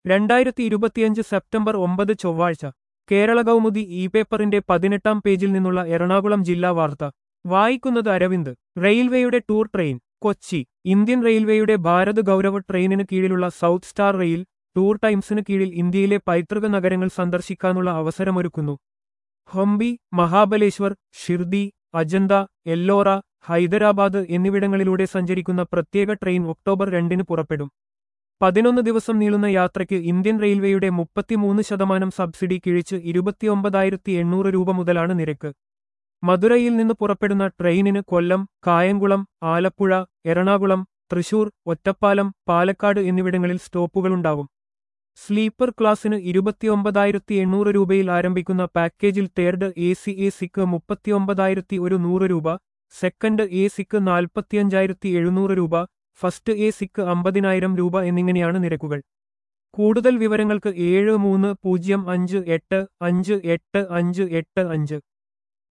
രണ്ടായിരത്തി ഇരുപത്തിയഞ്ച് സെപ്റ്റംബർ ഒമ്പത് ചൊവ്വാഴ്ച കേരള കൗമുദി ഇ പേപ്പറിന്റെ പതിനെട്ടാം പേജിൽ നിന്നുള്ള എറണാകുളം ജില്ലാ വാർത്ത വായിക്കുന്നത് അരവിന്ദ് റെയിൽവേയുടെ ടൂർ ട്രെയിൻ കൊച്ചി ഇന്ത്യൻ റെയിൽവേയുടെ ഭാരത് ഗൗരവ ട്രെയിനിന് കീഴിലുള്ള സൗത്ത് സ്റ്റാർ റെയിൽ ടൂർ ടൈംസിന് കീഴിൽ ഇന്ത്യയിലെ പൈതൃക നഗരങ്ങൾ സന്ദർശിക്കാനുള്ള അവസരമൊരുക്കുന്നു ഹംപി മഹാബലേശ്വർ ഷിർദി അജന്ത എല്ലോറ ഹൈദരാബാദ് എന്നിവിടങ്ങളിലൂടെ സഞ്ചരിക്കുന്ന പ്രത്യേക ട്രെയിൻ ഒക്ടോബർ രണ്ടിന് പുറപ്പെടും പതിനൊന്ന് ദിവസം നീളുന്ന യാത്രയ്ക്ക് ഇന്ത്യൻ റെയിൽവേയുടെ മുപ്പത്തിമൂന്ന് ശതമാനം സബ്സിഡി കിഴിച്ച് ഇരുപത്തിയൊമ്പതായിരത്തി എണ്ണൂറ് രൂപ മുതലാണ് നിരക്ക് മധുരയിൽ നിന്ന് പുറപ്പെടുന്ന ട്രെയിനിന് കൊല്ലം കായംകുളം ആലപ്പുഴ എറണാകുളം തൃശൂർ ഒറ്റപ്പാലം പാലക്കാട് എന്നിവിടങ്ങളിൽ സ്റ്റോപ്പുകളുണ്ടാവും സ്ലീപ്പർ ക്ലാസ്സിന് ഇരുപത്തിയൊമ്പതായിരത്തി എണ്ണൂറ് രൂപയിൽ ആരംഭിക്കുന്ന പാക്കേജിൽ തേർഡ് എ സി എ സിക്ക് മുപ്പത്തിയൊമ്പതായിരത്തി ഒരു നൂറ് രൂപ സെക്കൻഡ് എ സിക്ക് നാൽപ്പത്തിയഞ്ചായിരത്തി എഴുന്നൂറ് രൂപ ഫസ്റ്റ് എ സിക്ക് അമ്പതിനായിരം രൂപ എന്നിങ്ങനെയാണ് നിരക്കുകൾ കൂടുതൽ വിവരങ്ങൾക്ക് ഏഴ് മൂന്ന് പൂജ്യം അഞ്ച് എട്ട് അഞ്ച് എട്ട് അഞ്ച് എട്ട് അഞ്ച്